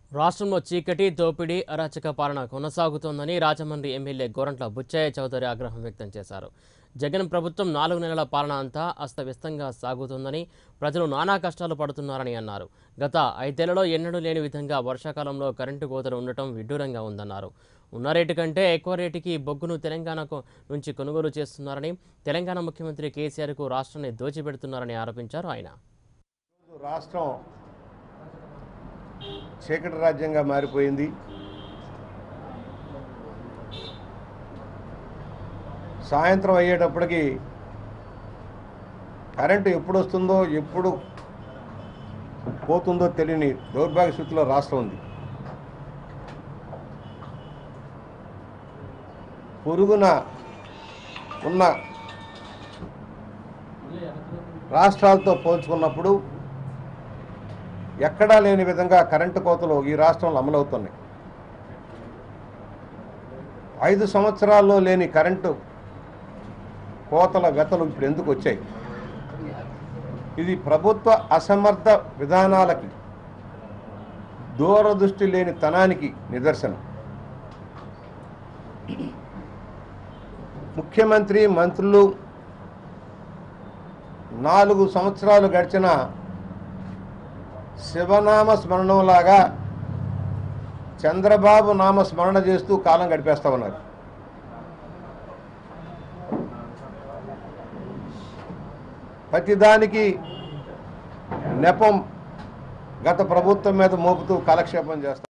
రాష్ట్రంలో చీకటి దోపిడీ అరాచక పాలన కొనసాగుతోందని రాజమండ్రి ఎమ్మెల్యే గోరంట్ల బుచ్చయ్య చౌదరి ఆగ్రహం వ్యక్తం చేశారు జగన్ ప్రభుత్వం నాలుగు నెలల పాలన అంతా అస్తవ్యస్తంగా సాగుతోందని ప్రజలు నానా కష్టాలు పడుతున్నారని అన్నారు గత ఐదేళ్లలో ఎన్నడూ లేని విధంగా వర్షాకాలంలో కరెంటు కోతలు ఉండటం విడ్డూరంగా ఉందన్నారు ఉన్న రేటు కంటే ఎక్కువ రేటుకి బొగ్గును తెలంగాణకు నుంచి కొనుగోలు చేస్తున్నారని తెలంగాణ ముఖ్యమంత్రి కేసీఆర్కు రాష్ట్రాన్ని దోచిపెడుతున్నారని ఆరోపించారు ఆయన రాష్ట్రం చీకటి రాజ్యంగా మారిపోయింది సాయంత్రం అయ్యేటప్పటికి కరెంటు ఎప్పుడు వస్తుందో ఎప్పుడు పోతుందో తెలియని దౌర్భాగ్య స్థితిలో రాష్ట్రం ఉంది పొరుగున ఉన్న రాష్ట్రాలతో పోల్చుకున్నప్పుడు ఎక్కడా లేని విధంగా కరెంటు కోతలు ఈ రాష్ట్రంలో అమలవుతున్నాయి ఐదు సంవత్సరాల్లో లేని కరెంటు కోతల వెతలు ఇప్పుడు ఎందుకు వచ్చాయి ఇది ప్రభుత్వ అసమర్థ విధానాలకి దూరదృష్టి లేని తనానికి నిదర్శనం ముఖ్యమంత్రి మంత్రులు నాలుగు సంవత్సరాలు గడిచిన శివనామ స్మరణంలాగా చంద్రబాబు నామ స్మరణ చేస్తూ కాలం గడిపేస్తా ఉన్నారు ప్రతిదానికి నెపం గత ప్రభుత్వం మీద మోపుతూ కాలక్షేపం చేస్తారు